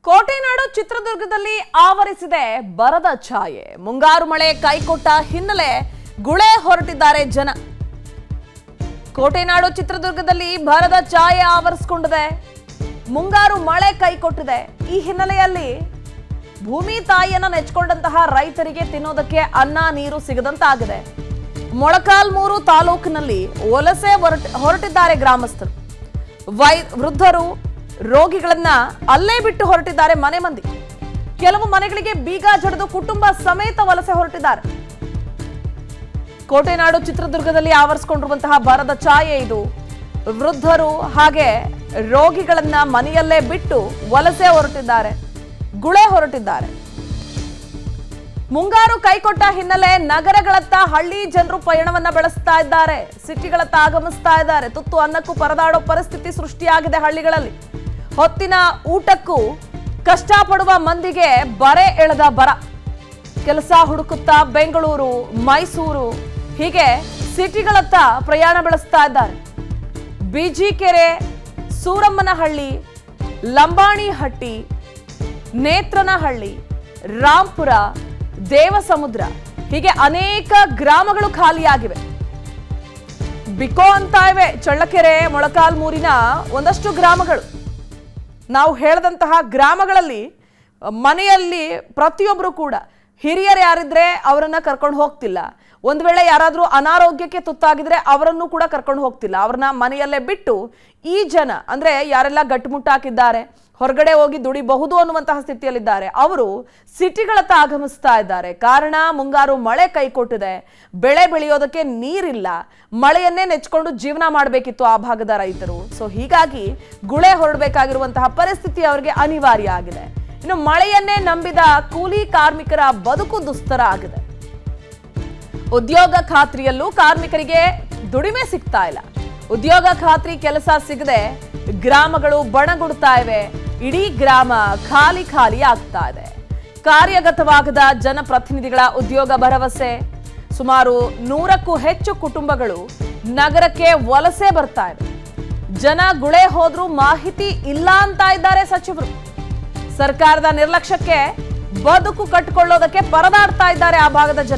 ಕೋಟೆನಾಡು ಚಿತ್ರದುರ್ಗದಲ್ಲಿ ಆವರಿಸಿದೆ ಬರದ ಛಾಯೆ ಮುಂಗಾರು ಮಳೆ ಕೈಕೊಟ್ಟ ಹಿನ್ನೆಲೆ ಗುಳೆ ಹೊರಟಿದ್ದಾರೆ ಜನ ಕೋಟೆನಾಡು ಚಿತ್ರದುರ್ಗದಲ್ಲಿ ಬರದ ಛಾಯೆ ಆವರಿಸಿಕೊಂಡಿದೆ ಮುಂಗಾರು ಮಳೆ ಕೈಕೊಟ್ಟಿದೆ ಈ ಹಿನ್ನೆಲೆಯಲ್ಲಿ ಭೂಮಿ ತಾಯಿಯನ್ನ ನೆಚ್ಕೊಂಡಂತಹ ರೈತರಿಗೆ ತಿನ್ನೋದಕ್ಕೆ ಅನ್ನ ನೀರು ಸಿಗದಂತಾಗಿದೆ ಮೊಳಕಾಲ್ಮೂರು ತಾಲೂಕಿನಲ್ಲಿ ವಲಸೆ ಹೊರಟ ಹೊರಟಿದ್ದಾರೆ ಗ್ರಾಮಸ್ಥರು ವೈ ವೃದ್ಧರು ರೋಗಿಗಳನ್ನ ಅಲ್ಲೇ ಬಿಟ್ಟು ಹೊರಟಿದ್ದಾರೆ ಮನೆ ಮಂದಿ ಕೆಲವು ಮನೆಗಳಿಗೆ ಬೀಗ ಜಡಿದು ಕುಟುಂಬ ಸಮೇತ ವಲಸೆ ಹೊರಟಿದ್ದಾರೆ ಕೋಟೆನಾಡು ಚಿತ್ರದುರ್ಗದಲ್ಲಿ ಆವರಿಸಿಕೊಂಡಿರುವಂತಹ ಬರದ ಛಾಯೆ ಇದು ವೃದ್ಧರು ಹಾಗೆ ರೋಗಿಗಳನ್ನ ಮನೆಯಲ್ಲೇ ಬಿಟ್ಟು ವಲಸೆ ಹೊರಟಿದ್ದಾರೆ ಗುಳೆ ಹೊರಟಿದ್ದಾರೆ ಮುಂಗಾರು ಕೈಕೊಟ್ಟ ಹಿನ್ನೆಲೆ ನಗರಗಳತ್ತ ಹಳ್ಳಿ ಜನರು ಪಯಣವನ್ನ ಬೆಳೆಸ್ತಾ ಇದ್ದಾರೆ ಸಿಟಿಗಳತ್ತ ಆಗಮಿಸ್ತಾ ಇದ್ದಾರೆ ತುತ್ತು ಅನ್ನಕ್ಕೂ ಪರದಾಡೋ ಪರಿಸ್ಥಿತಿ ಸೃಷ್ಟಿಯಾಗಿದೆ ಹಳ್ಳಿಗಳಲ್ಲಿ ಹೊತ್ತಿನ ಊಟಕ್ಕೂ ಕಷ್ಟಪಡುವ ಮಂದಿಗೆ ಬರೆ ಎಳೆದ ಬರ ಕೆಲಸ ಹುಡುಕುತ್ತಾ ಬೆಂಗಳೂರು ಮೈಸೂರು ಹೀಗೆ ಸಿಟಿಗಳತ್ತ ಪ್ರಯಾಣ ಬೆಳೆಸ್ತಾ ಇದ್ದಾರೆ ಬಿಜಿಕೆರೆ ಸೂರಮ್ಮನಹಳ್ಳಿ ಲಂಬಾಣಿಹಟ್ಟಿ ನೇತ್ರನಹಳ್ಳಿ ರಾಂಪುರ ದೇವಸಮುದ್ರ ಹೀಗೆ ಅನೇಕ ಗ್ರಾಮಗಳು ಖಾಲಿಯಾಗಿವೆ ಬಿಕೋ ಅಂತ ಇವೆ ಚಳ್ಳಕೆರೆ ಮೊಳಕಾಲ್ಮೂರಿನ ಒಂದಷ್ಟು ಗ್ರಾಮಗಳು ನಾವು ಹೇಳದಂತಹ ಗ್ರಾಮಗಳಲ್ಲಿ ಅ, ಮನೆಯಲ್ಲಿ ಪ್ರತಿಯೊಬ್ಬರು ಕೂಡ ಹಿರಿಯರು ಯಾರಿದ್ರೆ ಅವರನ್ನ ಕರ್ಕೊಂಡು ಹೋಗ್ತಿಲ್ಲ ಒಂದ್ ವೇಳೆ ಯಾರಾದ್ರೂ ಅನಾರೋಗ್ಯಕ್ಕೆ ತುತ್ತಾಗಿದ್ರೆ ಅವರನ್ನು ಕೂಡ ಕರ್ಕೊಂಡು ಹೋಗ್ತಿಲ್ಲ ಅವ್ರನ್ನ ಮನೆಯಲ್ಲೇ ಬಿಟ್ಟು ಈ ಜನ ಅಂದ್ರೆ ಯಾರೆಲ್ಲ ಗಟ್ಟುಮುಟ್ಟಾಕಿದ್ದಾರೆ ಹೊರಗಡೆ ಹೋಗಿ ದುಡಿಬಹುದು ಅನ್ನುವಂತಹ ಸ್ಥಿತಿಯಲ್ಲಿದ್ದಾರೆ ಅವರು ಸಿಟಿಗಳತ್ತ ಆಗಮಿಸ್ತಾ ಇದ್ದಾರೆ ಕಾರಣ ಮುಂಗಾರು ಮಳೆ ಕೈಕೊಟ್ಟಿದೆ ಬೆಳೆ ಬೆಳೆಯೋದಕ್ಕೆ ನೀರಿಲ್ಲ ಮಳೆಯನ್ನೇ ನೆಚ್ಕೊಂಡು ಜೀವನ ಮಾಡಬೇಕಿತ್ತು ಆ ಭಾಗದ ರೈತರು ಸೊ ಹೀಗಾಗಿ ಗುಳೆ ಹೊರಡಬೇಕಾಗಿರುವಂತಹ ಪರಿಸ್ಥಿತಿ ಅವರಿಗೆ ಅನಿವಾರ್ಯ ಆಗಿದೆ ಇನ್ನು ಮಳೆಯನ್ನೇ ನಂಬಿದ ಕೂಲಿ ಕಾರ್ಮಿಕರ ಬದುಕು ದುಸ್ತರ ಆಗಿದೆ ಉದ್ಯೋಗ ಖಾತ್ರಿಯಲ್ಲೂ ಕಾರ್ಮಿಕರಿಗೆ ದುಡಿಮೆ ಸಿಗ್ತಾ ಇಲ್ಲ ಉದ್ಯೋಗ ಖಾತ್ರಿ ಕೆಲಸ ಸಿಗದೆ ಗ್ರಾಮಗಳು ಬಣಗುಡ್ತಾ ಇವೆ ಇಡೀ ಗ್ರಾಮ ಖಾಲಿ ಖಾಲಿ ಆಗ್ತಾ ಇದೆ ಕಾರ್ಯಗತವಾಗದ ಜನಪ್ರತಿನಿಧಿಗಳ ಉದ್ಯೋಗ ಭರವಸೆ ಸುಮಾರು ನೂರಕ್ಕೂ ಹೆಚ್ಚು ಕುಟುಂಬಗಳು ನಗರಕ್ಕೆ ವಲಸೆ ಬರ್ತಾ ಇವೆ ಜನ ಗುಳೆ ಹೋದ್ರೂ ಮಾಹಿತಿ ಇಲ್ಲ ಅಂತ ಇದ್ದಾರೆ ಸಚಿವರು ಸರ್ಕಾರದ ನಿರ್ಲಕ್ಷ್ಯಕ್ಕೆ ಬದುಕು ಕಟ್ಟಿಕೊಳ್ಳೋದಕ್ಕೆ ಪರದಾಡ್ತಾ ಇದ್ದಾರೆ ಆ ಭಾಗದ ಜನ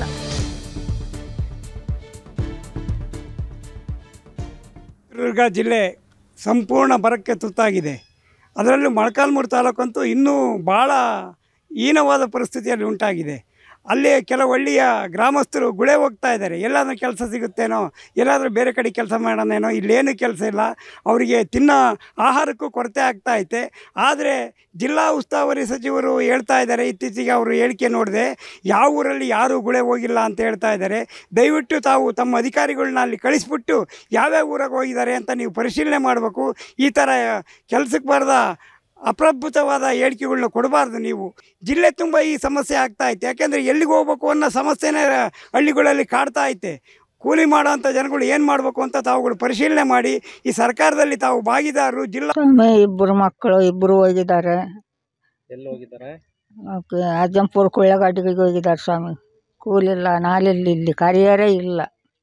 ಚಿತ್ರದುರ್ಗ ಜಿಲ್ಲೆ ಸಂಪೂರ್ಣ ಬರಕ್ಕೆ ತುತ್ತಾಗಿದೆ ಅದರಲ್ಲೂ ಮೊಳಕಾಲ್ಮೂರು ತಾಲೂಕಂತೂ ಇನ್ನೂ ಭಾಳ ಹೀನವಾದ ಪರಿಸ್ಥಿತಿಯಲ್ಲಿ ಉಂಟಾಗಿದೆ ಅಲ್ಲಿ ಕೆಲವು ಹಳ್ಳಿಯ ಗ್ರಾಮಸ್ಥರು ಗುಳೆ ಹೋಗ್ತಾ ಇದ್ದಾರೆ ಎಲ್ಲಾದ್ರೂ ಕೆಲಸ ಸಿಗುತ್ತೇನೋ ಎಲ್ಲಾದರೂ ಬೇರೆ ಕಡೆ ಕೆಲಸ ಮಾಡೋಣೇನೋ ಇಲ್ಲೇನು ಕೆಲಸ ಇಲ್ಲ ಅವರಿಗೆ ತಿನ್ನೋ ಆಹಾರಕ್ಕೂ ಕೊರತೆ ಆಗ್ತಾ ಐತೆ ಆದರೆ ಜಿಲ್ಲಾ ಉಸ್ತುವಾರಿ ಸಚಿವರು ಹೇಳ್ತಾ ಇದ್ದಾರೆ ಇತ್ತೀಚೆಗೆ ಅವರು ಹೇಳಿಕೆ ನೋಡಿದೆ ಯಾವ ಊರಲ್ಲಿ ಯಾರೂ ಗುಳೆ ಹೋಗಿಲ್ಲ ಅಂತ ಹೇಳ್ತಾ ಇದ್ದಾರೆ ದಯವಿಟ್ಟು ತಾವು ತಮ್ಮ ಅಧಿಕಾರಿಗಳನ್ನ ಅಲ್ಲಿ ಕಳಿಸ್ಬಿಟ್ಟು ಯಾವ್ಯಾವ ಊರಾಗ ಹೋಗಿದ್ದಾರೆ ಅಂತ ನೀವು ಪರಿಶೀಲನೆ ಮಾಡಬೇಕು ಈ ಥರ ಕೆಲಸಕ್ಕೆ ಬಾರದ ಅಪ್ರಬುತವಾದ ಹೇಳಿಕೆಗಳನ್ನ ಕೊಡಬಾರ್ದು ನೀವು ಜಿಲ್ಲೆ ತುಂಬ ಈ ಸಮಸ್ಯೆ ಆಗ್ತಾ ಐತೆ ಯಾಕೆಂದರೆ ಎಲ್ಲಿಗೆ ಹೋಗ್ಬೇಕು ಅನ್ನೋ ಸಮಸ್ಯೆನೇ ಹಳ್ಳಿಗಳಲ್ಲಿ ಕಾಡ್ತಾ ಐತೆ ಕೂಲಿ ಮಾಡೋಂಥ ಜನಗಳು ಏನು ಮಾಡಬೇಕು ಅಂತ ತಾವುಗಳು ಪರಿಶೀಲನೆ ಮಾಡಿ ಈ ಸರ್ಕಾರದಲ್ಲಿ ತಾವು ಭಾಗಿದಾರರು ಜಿಲ್ಲಾ ಸ್ವಾಮಿ ಇಬ್ಬರು ಮಕ್ಕಳು ಇಬ್ಬರು ಹೋಗಿದ್ದಾರೆ ಎಲ್ಲಿ ಹೋಗಿದ್ದಾರೆ ಓಕೆ ಅಜ್ಜಂಪುರ ಕೊಳ್ಳೆಗಾಡಿಗೆ ಹೋಗಿದ್ದಾರೆ ಸ್ವಾಮಿ ಕೂಲಿಲ್ಲ ನಾಲಿಲ್ಲ ಇಲ್ಲಿ ಕರಿಯರೇ ಇಲ್ಲ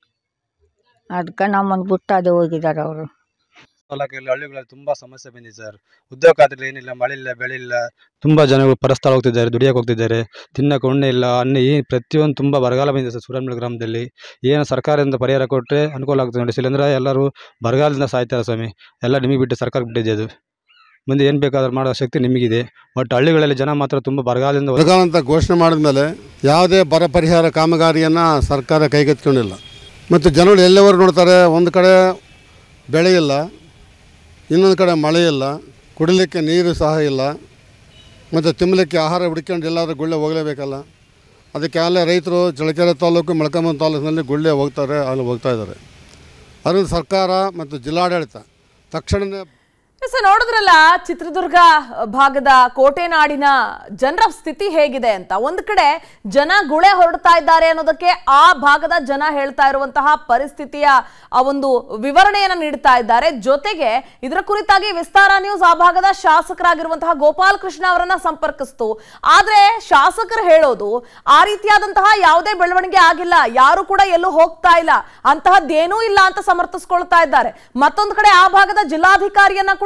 ಅದಕ್ಕೆ ನಮ್ಮನ್ನು ಬಿಟ್ಟು ಅದೇ ಹೋಗಿದ್ದಾರೆ ಅವರು ತಾಲೂಕಲ್ಲಿ ಹಳ್ಳಿಗಳಲ್ಲಿ ತುಂಬಾ ಸಮಸ್ಯೆ ಬಂದಿದೆ ಸರ್ ಉದ್ಯೋಗ ಖಾತ್ರಿ ಏನಿಲ್ಲ ಮಳೆ ಇಲ್ಲ ಬೆಳೆ ಇಲ್ಲ ತುಂಬಾ ಜನಗಳು ಪರಸ್ಥಳ ಹೋಗ್ತಿದ್ದಾರೆ ದುಡಿಯಕ್ಕೆ ಹೋಗ್ತಿದ್ದಾರೆ ತಿನ್ನಕ್ಕೆ ಉಣ್ಣೆ ಇಲ್ಲ ಅನ್ನ ಈ ಪ್ರತಿಯೊಂದು ತುಂಬಾ ಬರಗಾಲ ಬಂದಿದೆ ಸರ್ ಸೂರನ್ಮೂಲ ಗ್ರಾಮದಲ್ಲಿ ಏನು ಸರ್ಕಾರದಿಂದ ಪರಿಹಾರ ಕೊಟ್ಟರೆ ಅನುಕೂಲ ಆಗ್ತದೆ ನೋಡಿ ಇಲ್ಲಾಂದ್ರೆ ಎಲ್ಲರೂ ಬರಗಾಲದಿಂದ ಸಾಯ್ತಾರೆ ಸ್ವಾಮಿ ಎಲ್ಲ ನಿಮಗೆ ಬಿಟ್ಟು ಸರ್ಕಾರ ಬಿಟ್ಟಿದೆ ಅದು ಮುಂದೆ ಏನು ಬೇಕಾದ್ರೂ ಮಾಡೋ ಶಕ್ತಿ ನಿಮಗಿದೆ ಬಟ್ ಹಳ್ಳಿಗಳಲ್ಲಿ ಜನ ಮಾತ್ರ ತುಂಬ ಬರಗಾಲದಿಂದ ಬರಗಾಲ ಅಂತ ಘೋಷಣೆ ಮಾಡಿದ್ಮೇಲೆ ಯಾವುದೇ ಬರ ಪರಿಹಾರ ಕಾಮಗಾರಿಯನ್ನು ಸರ್ಕಾರ ಕೈಗೆತ್ತಿಕೊಂಡಿಲ್ಲ ಮತ್ತು ಜನಗಳು ಎಲ್ಲೆವರು ನೋಡ್ತಾರೆ ಒಂದು ಕಡೆ ಬೆಳೆ ಇಲ್ಲ ಇನ್ನೊಂದು ಕಡೆ ಮಳೆ ಇಲ್ಲ ಕುಡಿಲಿಕ್ಕೆ ನೀರು ಸಹ ಇಲ್ಲ ಮತ್ತು ತಿನ್ನಲಿಕ್ಕೆ ಆಹಾರ ಹುಡ್ಕೊಂಡು ಎಲ್ಲಾದರೂ ಗುಳ್ಳೆ ಹೋಗಲೇಬೇಕಲ್ಲ ಅದಕ್ಕೆ ಅಲ್ಲೇ ರೈತರು ಚಳ್ಳಕೆರೆ ತಾಲೂಕು ಮೊಳಕಾಮೂರು ತಾಲೂಕಿನಲ್ಲಿ ಗುಳ್ಳೆ ಹೋಗ್ತಾರೆ ಅಲ್ಲಿ ಹೋಗ್ತಾ ಇದ್ದಾರೆ ಅದನ್ನು ಸರ್ಕಾರ ಮತ್ತು ಜಿಲ್ಲಾಡಳಿತ ತಕ್ಷಣವೇ ಎಸ್ ನೋಡಿದ್ರಲ್ಲ ಚಿತ್ರದುರ್ಗ ಭಾಗದ ಕೋಟೆನಾಡಿನ ಜನರ ಸ್ಥಿತಿ ಹೇಗಿದೆ ಅಂತ ಒಂದ್ ಕಡೆ ಜನ ಗುಳೆ ಹೊರಡ್ತಾ ಇದ್ದಾರೆ ಅನ್ನೋದಕ್ಕೆ ಆ ಭಾಗದ ಜನ ಹೇಳ್ತಾ ಇರುವಂತಹ ಪರಿಸ್ಥಿತಿಯ ಆ ಒಂದು ವಿವರಣೆಯನ್ನ ನೀಡ್ತಾ ಇದ್ದಾರೆ ಜೊತೆಗೆ ಇದರ ಕುರಿತಾಗಿ ವಿಸ್ತಾರ ನ್ಯೂಸ್ ಆ ಭಾಗದ ಶಾಸಕರಾಗಿರುವಂತಹ ಗೋಪಾಲ್ ಕೃಷ್ಣ ಅವರನ್ನ ಸಂಪರ್ಕಿಸ್ತು ಆದ್ರೆ ಶಾಸಕರು ಹೇಳೋದು ಆ ರೀತಿಯಾದಂತಹ ಯಾವುದೇ ಬೆಳವಣಿಗೆ ಆಗಿಲ್ಲ ಯಾರು ಕೂಡ ಎಲ್ಲೂ ಹೋಗ್ತಾ ಇಲ್ಲ ಅಂತಹದ್ದೇನೂ ಇಲ್ಲ ಅಂತ ಸಮರ್ಥಿಸ್ಕೊಳ್ತಾ ಇದ್ದಾರೆ ಮತ್ತೊಂದು ಕಡೆ ಆ ಭಾಗದ ಜಿಲ್ಲಾಧಿಕಾರಿಯನ್ನ ಕೂಡ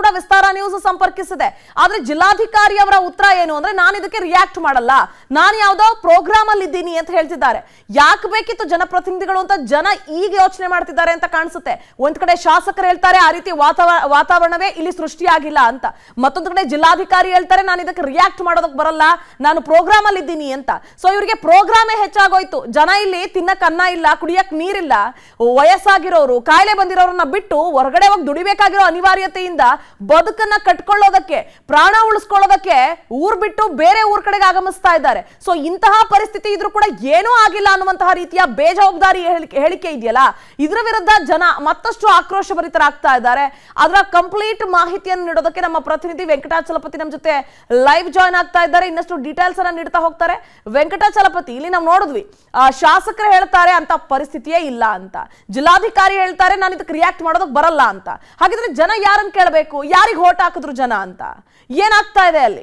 ವಿಸ್ತಾರ ನ್ಯೂಸ್ ಸಂಪರ್ಕಿಸಿದೆ ಆದ್ರೆ ಜಿಲ್ಲಾಧಿಕಾರಿ ಅವರ ಉತ್ತರ ಏನು ಅಂದ್ರೆ ನಾನು ಇದಕ್ಕೆ ರಿಯಾಕ್ಟ್ ಮಾಡಲ್ಲ ನಾನು ಯಾವ್ದೋ ಪ್ರೋಗ್ರಾಮ್ ಅಲ್ಲಿ ಇದ್ದೀನಿ ಅಂತ ಹೇಳ್ತಿದ್ದಾರೆ ಯಾಕೆ ಬೇಕಿತ್ತು ಜನಪ್ರತಿನಿಧಿಗಳು ಅಂತ ಜನ ಈಗ ಯೋಚನೆ ಮಾಡ್ತಿದ್ದಾರೆ ಅಂತ ಕಾಣಿಸುತ್ತೆ ಒಂದ್ ಕಡೆ ಶಾಸಕರು ಹೇಳ್ತಾರೆ ಆ ರೀತಿ ವಾತಾವರಣ ವಾತಾವರಣವೇ ಇಲ್ಲಿ ಸೃಷ್ಟಿಯಾಗಿಲ್ಲ ಅಂತ ಮತ್ತೊಂದು ಕಡೆ ಜಿಲ್ಲಾಧಿಕಾರಿ ಹೇಳ್ತಾರೆ ನಾನು ಇದಕ್ಕೆ ರಿಯಾಕ್ಟ್ ಮಾಡೋದಕ್ಕೆ ಬರಲ್ಲ ನಾನು ಪ್ರೋಗ್ರಾಮ್ ಅಲ್ಲಿ ಇದ್ದೀನಿ ಅಂತ ಸೊ ಇವರಿಗೆ ಪ್ರೋಗ್ರಾಮೇ ಹೆಚ್ಚಾಗೋಯ್ತು ಜನ ಇಲ್ಲಿ ತಿನ್ನಕ್ ಅನ್ನ ಇಲ್ಲ ಕುಡಿಯಕ್ ನೀರಿಲ್ಲ ವಯಸ್ಸಾಗಿರೋರು ಕಾಯಿಲೆ ಬಂದಿರೋರನ್ನ ಬಿಟ್ಟು ಹೊರಗಡೆ ಹೋಗಿ ದುಡಿಬೇಕಾಗಿರೋ ಅನಿವಾರ್ಯತೆಯಿಂದ ಬದುಕನ್ನ ಕಟ್ಕೊಳ್ಳೋದಕ್ಕೆ ಪ್ರಾಣ ಉಳಿಸ್ಕೊಳ್ಳೋದಕ್ಕೆ ಊರ್ ಬಿಟ್ಟು ಬೇರೆ ಊರ್ ಕಡೆಗೆ ಆಗಮಿಸ್ತಾ ಇದ್ದಾರೆ ಸೊ ಇಂತಹ ಪರಿಸ್ಥಿತಿ ಇದ್ರೂ ಕೂಡ ಏನೂ ಆಗಿಲ್ಲ ಅನ್ನುವಂತಹ ರೀತಿಯ ಬೇಜವಾಬ್ದಾರಿ ಹೇಳಿಕೆ ಹೇಳಿಕೆ ಇದೆಯಲ್ಲ ಇದ್ರ ವಿರುದ್ಧ ಜನ ಮತ್ತಷ್ಟು ಆಕ್ರೋಶ ಭರಿತರಾಗ್ತಾ ಇದ್ದಾರೆ ಅದರ ಕಂಪ್ಲೀಟ್ ಮಾಹಿತಿಯನ್ನು ನೀಡೋದಕ್ಕೆ ನಮ್ಮ ಪ್ರತಿನಿಧಿ ವೆಂಕಟಾಚಲಪತಿ ನಮ್ಮ ಜೊತೆ ಲೈವ್ ಜಾಯ್ನ್ ಆಗ್ತಾ ಇದ್ದಾರೆ ಇನ್ನಷ್ಟು ಡೀಟೇಲ್ಸ್ ಅನ್ನ ನೀಡ್ತಾ ಹೋಗ್ತಾರೆ ವೆಂಕಟಾಚಲಪತಿ ಇಲ್ಲಿ ನಾವು ನೋಡಿದ್ವಿ ಆ, ಶಾಸಕರು ಹೇಳ್ತಾರೆ ಅಂತ ಪರಿಸ್ಥಿತಿಯೇ ಇಲ್ಲ ಅಂತ ಜಿಲ್ಲಾಧಿಕಾರಿ ಹೇಳ್ತಾರೆ ನಾನು ಇದಕ್ಕೆ ರಿಯಾಕ್ಟ್ ಮಾಡೋದಕ್ಕೆ ಬರಲ್ಲ ಅಂತ ಹಾಗಿದ್ರೆ ಜನ ಯಾರನ್ನ ಕೇಳಬೇಕು ಯಾರಿಗೆ ಓಟ್ ಹಾಕಿದ್ರು ಜನ ಅಂತ ಏನಾಗ್ತಾ ಇದೆ ಅಲ್ಲಿ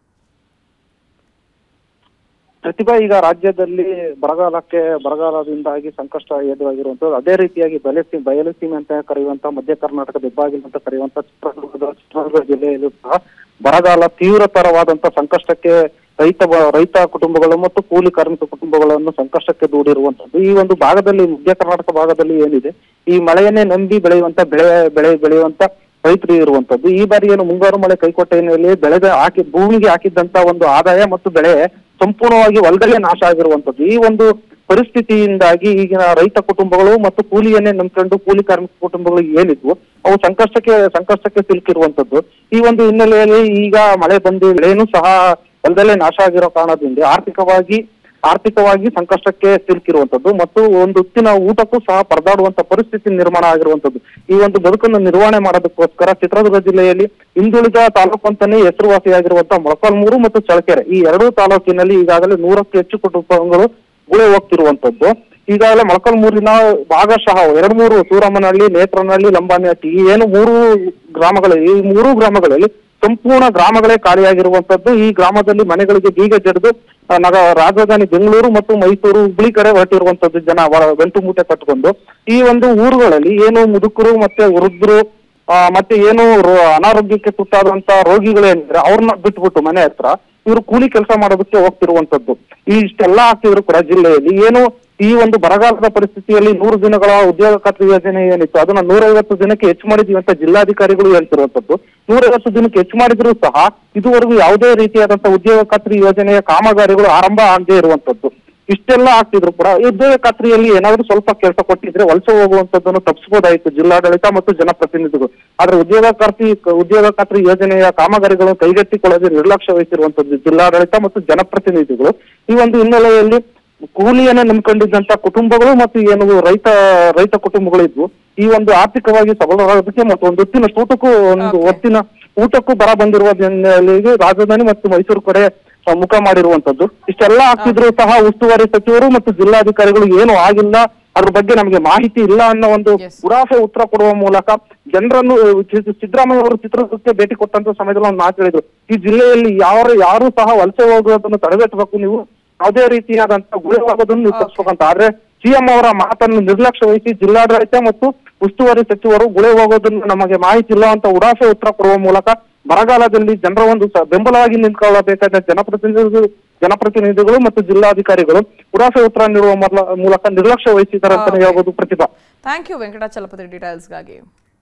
ಪ್ರತಿಭಾ ಈಗ ರಾಜ್ಯದಲ್ಲಿ ಬರಗಾಲಕ್ಕೆ ಬರಗಾಲದಿಂದಾಗಿ ಸಂಕಷ್ಟ ಎದುರಾಗಿರುವಂತದ್ದು ಅದೇ ರೀತಿಯಾಗಿ ಬಯಲು ಬಯಲು ಸೀಮೆ ಅಂತ ಕರೆಯುವಂತ ಮಧ್ಯ ಕರ್ನಾಟಕದ ಹೆಬ್ಬಾಗಿಲು ಅಂತ ಕರೆಯುವಂತ ಚಿತ್ರದುರ್ಗದ ಚಿತ್ರದುರ್ಗ ಜಿಲ್ಲೆಯಲ್ಲೂ ಸಹ ಬರಗಾಲ ತೀವ್ರತರವಾದಂತ ಸಂಕಷ್ಟಕ್ಕೆ ರೈತ ಬ- ರೈತ ಕುಟುಂಬಗಳು ಮತ್ತು ಕೂಲಿ ಕಾರ್ಮಿಕ ಕುಟುಂಬಗಳನ್ನು ಸಂಕಷ್ಟಕ್ಕೆ ದೂಡಿರುವಂತದ್ದು ಈ ಒಂದು ಭಾಗದಲ್ಲಿ ಮಧ್ಯ ಕರ್ನಾಟಕ ಭಾಗದಲ್ಲಿ ಏನಿದೆ ಈ ಮಳೆಯನ್ನೇ ನಂಬಿ ಬೆಳೆಯುವಂತ ಬೆಳೆ ಬೆಳೆ ಬೆಳೆಯುವಂತ ರೈತರು ಇರುವಂತದ್ದು ಈ ಬಾರಿ ಏನು ಮುಂಗಾರು ಮಳೆ ಕೈಕೊಟ್ಟ ಹಿನ್ನೆಲೆಯಲ್ಲಿ ಬೆಳೆದ ಹಾಕಿ ಭೂಮಿಗೆ ಹಾಕಿದ್ದಂತ ಒಂದು ಆದಾಯ ಮತ್ತು ಬೆಳೆ ಸಂಪೂರ್ಣವಾಗಿ ಹೊಲದಲ್ಲೇ ನಾಶ ಆಗಿರುವಂತದ್ದು ಈ ಒಂದು ಪರಿಸ್ಥಿತಿಯಿಂದಾಗಿ ಈಗಿನ ರೈತ ಕುಟುಂಬಗಳು ಮತ್ತು ಕೂಲಿಯನ್ನೇ ನಂಬ್ಕೊಂಡು ಕೂಲಿ ಕಾರ್ಮಿಕ ಕುಟುಂಬಗಳು ಏನಿದ್ವು ಅವು ಸಂಕಷ್ಟಕ್ಕೆ ಸಂಕಷ್ಟಕ್ಕೆ ಸಿಲುಕಿರುವಂತದ್ದು ಈ ಒಂದು ಹಿನ್ನೆಲೆಯಲ್ಲಿ ಈಗ ಮಳೆ ಬಂದು ಬೆಳೆನೂ ಸಹ ಹೊಲದಲ್ಲೇ ನಾಶ ಆಗಿರೋ ಕಾರಣದಿಂದ ಆರ್ಥಿಕವಾಗಿ ಆರ್ಥಿಕವಾಗಿ ಸಂಕಷ್ಟಕ್ಕೆ ಸಿಲುಕಿರುವಂತದ್ದು ಮತ್ತು ಒಂದು ಹೊತ್ತಿನ ಊಟಕ್ಕೂ ಸಹ ಪರದಾಡುವಂತ ಪರಿಸ್ಥಿತಿ ನಿರ್ಮಾಣ ಆಗಿರುವಂತದ್ದು ಈ ಒಂದು ಬದುಕನ್ನು ನಿರ್ವಹಣೆ ಮಾಡೋದಕ್ಕೋಸ್ಕರ ಚಿತ್ರದುರ್ಗ ಜಿಲ್ಲೆಯಲ್ಲಿ ಹಿಂದುಳಿದ ತಾಲೂಕು ಅಂತಾನೆ ಹೆಸರುವಾಸಿಯಾಗಿರುವಂತಹ ಮೊಳಕಾಲ್ಮೂರು ಮತ್ತು ಚಳ್ಳಕೆರೆ ಈ ಎರಡೂ ತಾಲೂಕಿನಲ್ಲಿ ಈಗಾಗಲೇ ನೂರಕ್ಕೂ ಹೆಚ್ಚು ಕುಟುಂಬಗಳು ಗುಳೆ ಹೋಗ್ತಿರುವಂತದ್ದು ಈಗಾಗಲೇ ಮೊಳಕಾಲ್ಮೂರಿನ ಭಾಗಶಃ ಎರಡು ಮೂರು ಸೂರಮ್ಮನಹಳ್ಳಿ ನೇತ್ರನಹಳ್ಳಿ ಲಂಬಾಣಿಹಟ್ಟಿ ಈ ಏನು ಮೂರು ಗ್ರಾಮಗಳು ಈ ಮೂರು ಗ್ರಾಮಗಳಲ್ಲಿ ಸಂಪೂರ್ಣ ಗ್ರಾಮಗಳೇ ಖಾಲಿಯಾಗಿರುವಂತದ್ದು ಈ ಗ್ರಾಮದಲ್ಲಿ ಮನೆಗಳಿಗೆ ಬೀಗ ಜಡಿದು ಆ, ನಗ ರಾಜಧಾನಿ ಬೆಂಗಳೂರು ಮತ್ತು ಮೈಸೂರು ಹುಬ್ಳಿ ಕಡೆ ಹೊರಟಿರುವಂತದ್ದು ಜನ ವ- ಗಂಟು ಮೂಟೆ ಕಟ್ಟಿಕೊಂಡು ಈ ಒಂದು ಊರುಗಳಲ್ಲಿ ಏನು ಮುದುಕರು ಮತ್ತೆ ವೃದ್ಧರು ಆ, ಮತ್ತೆ ಏನು ರೋ- ಅನಾರೋಗ್ಯಕ್ಕೆ ತುತ್ತಾದಂತ ರೋಗಿಗಳು ಏನಿದ್ರೆ ಅವ್ರನ್ನ ಬಿಟ್ಬಿಟ್ಟು ಮನೆ ಹತ್ರ ಇವರು ಕೂಲಿ ಕೆಲಸ ಮಾಡೋದಕ್ಕೆ ಹೋಗ್ತಿರುವಂತದ್ದು ಈ ಇಷ್ಟೆಲ್ಲ ಆಗ್ತಿದ್ರು ಕೂಡ ಜಿಲ್ಲೆಯಲ್ಲಿ ಏನು ಈ ಒಂದು ಬರಗಾಲದ ಪರಿಸ್ಥಿತಿಯಲ್ಲಿ ನೂರು ದಿನಗಳ ಉದ್ಯೋಗ ಖಾತ್ರಿ ಯೋಜನೆ ಏನಿತ್ತು ಅದನ್ನ ನೂರೈವತ್ತು ದಿನಕ್ಕೆ ಹೆಚ್ಚು ಮಾಡಿದೀವಿ ಅಂತ ಜಿಲ್ಲಾಧಿಕಾರಿಗಳು ಹೇಳ್ತಿರುವಂತದ್ದು ನೂರೈವತ್ತು ದಿನಕ್ಕೆ ಹೆಚ್ಚು ಮಾಡಿದ್ರು ಸಹ ಇದುವರೆಗೂ ಯಾವುದೇ ರೀತಿಯಾದಂತಹ ಉದ್ಯೋಗ ಖಾತ್ರಿ ಯೋಜನೆಯ ಕಾಮಗಾರಿಗಳು ಆರಂಭ ಆಗದೆ ಇರುವಂತದ್ದು ಇಷ್ಟೆಲ್ಲ ಆಗ್ತಿದ್ರು ಕೂಡ ಉದ್ಯೋಗ ಖಾತ್ರಿಯಲ್ಲಿ ಏನಾದ್ರೂ ಸ್ವಲ್ಪ ಕೆಲಸ ಕೊಟ್ಟಿದ್ರೆ ವಲಸೆ ಹೋಗುವಂತದ್ದನ್ನು ತಪ್ಪಿಸಬಹುದಾಯಿತು ಜಿಲ್ಲಾಡಳಿತ ಮತ್ತು ಜನಪ್ರತಿನಿಧಿಗಳು ಆದ್ರೆ ಉದ್ಯೋಗ ಖಾತ್ರಿ ಉದ್ಯೋಗ ಖಾತ್ರಿ ಯೋಜನೆಯ ಕಾಮಗಾರಿಗಳನ್ನು ಕೈಗೆತ್ತಿಕೊಳ್ಳದೆ ನಿರ್ಲಕ್ಷ್ಯ ವಹಿಸಿರುವಂತದ್ದು ಜಿಲ್ಲಾಡಳಿತ ಮತ್ತು ಜನಪ್ರತಿನಿಧಿಗಳು ಈ ಒಂದು ಹಿನ್ನೆಲೆಯಲ್ಲಿ ಕೂಲಿಯನ್ನೇ ನಂಬ್ಕೊಂಡಿದ್ದಂತ ಕುಟುಂಬಗಳು ಮತ್ತು ಏನು ರೈತ ರೈತ ಕುಟುಂಬಗಳು ಇದ್ವು ಈ ಒಂದು ಆರ್ಥಿಕವಾಗಿ ಸಬಲರಾಗೋದಕ್ಕೆ ಮತ್ತು ಒಂದು ಹೊತ್ತಿನ ಊಟಕ್ಕೂ ಒಂದು Okay. ಹೊತ್ತಿನ ಊಟಕ್ಕೂ ಬರ ಬಂದಿರುವ ಹಿನ್ನೆಲೆಯಲ್ಲಿ ರಾಜಧಾನಿ ಮತ್ತು ಮೈಸೂರು ಕಡೆ ಆ, ಮುಖ ಮಾಡಿರುವಂತದ್ದು ಇಷ್ಟೆಲ್ಲ ಆಗ್ತಿದ್ರು ಸಹ ಉಸ್ತುವಾರಿ ಸಚಿವರು ಮತ್ತು ಜಿಲ್ಲಾಧಿಕಾರಿಗಳು ಏನು ಆಗಿಲ್ಲ ಅದ್ರ ಬಗ್ಗೆ ನಮಗೆ ಮಾಹಿತಿ ಇಲ್ಲ ಅನ್ನೋ ಒಂದು Yes. ಉರಾಫೆ ಉತ್ತರ ಕೊಡುವ ಮೂಲಕ ಜನರನ್ನು ಆ, ಸಿ- ಸಿದ್ದರಾಮಯ್ಯ ಅವರು ಚಿತ್ರದುರ್ಗಕ್ಕೆ ಭೇಟಿ ಕೊಟ್ಟಂತ ಸಮಯದಲ್ಲಿ ಒಂದು ಮಾತು ಹೇಳಿದ್ರು ಈ ಜಿಲ್ಲೆಯಲ್ಲಿ ಯಾರು ಯಾರು ಸಹ ವಲಸೆ ಹೋಗುವುದನ್ನು ತಡೆಗಟ್ಟಬೇಕು ನೀವು ಯಾವುದೇ ರೀತಿಯಾದಂತ ಗುಳಿವಾಗೋದನ್ನು ನೀವು ತಪ್ಪಿಸ್ಬೇಕಂತ ಆದ್ರೆ ಸಿಎಂ ಅವರ ಮಾತನ್ನು ನಿರ್ಲಕ್ಷ್ಯ ವಹಿಸಿ ಜಿಲ್ಲಾಡಳಿತ ಮತ್ತು ಉಸ್ತುವಾರಿ ಸಚಿವರು ಗುಳೆ ಹೋಗೋದನ್ನು ನಮಗೆ ಮಾಹಿತಿ ಇಲ್ಲ ಅಂತ ಉಡಾಫೆ ಉತ್ತರ ಕೊಡುವ ಮೂಲಕ ಬರಗಾಲದಲ್ಲಿ ಜನರ ಒಂದು ಸ- ಬೆಂಬಲವಾಗಿ ನಿಂತ್ಕೊಳ್ಳಬೇಕಾದ ಜನಪ್ರತಿನಿಧಿಗಳು ಜನಪ್ರತಿನಿಧಿಗಳು ಮತ್ತು ಜಿಲ್ಲಾಧಿಕಾರಿಗಳು ಉಡಾಫೆ ಉತ್ತರ ನೀಡುವ ಮೊದಲ- ಮೂಲಕ ನಿರ್ಲಕ್ಷ್ಯ ವಹಿಸಿದ್ದಾರೆ ಅಂತಾನೆ Okay. ಹೇಳ್ಬೋದು ಪ್ರತಿಭಾ ಥ್ಯಾಂಕ್ ಯು ವೆಂಕಟಾಚಲಪತಿ ಡೀಟೇಲ್ಸ್ಗಾಗಿ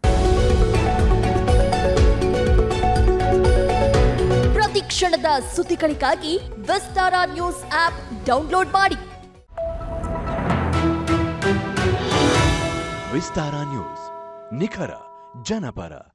ಪ್ರತಿ ಕ್ಷಣದ ಸುದ್ದಿಗಳಿಗಾಗಿ ವಿಸ್ತಾರ ನ್ಯೂಸ್ ಆಪ್ ಡೌನ್ಲೋಡ್ ಮಾಡಿ ವಿಸ್ತಾರ ನ್ಯೂಸ್ ನಿಖರ ಜನಪರ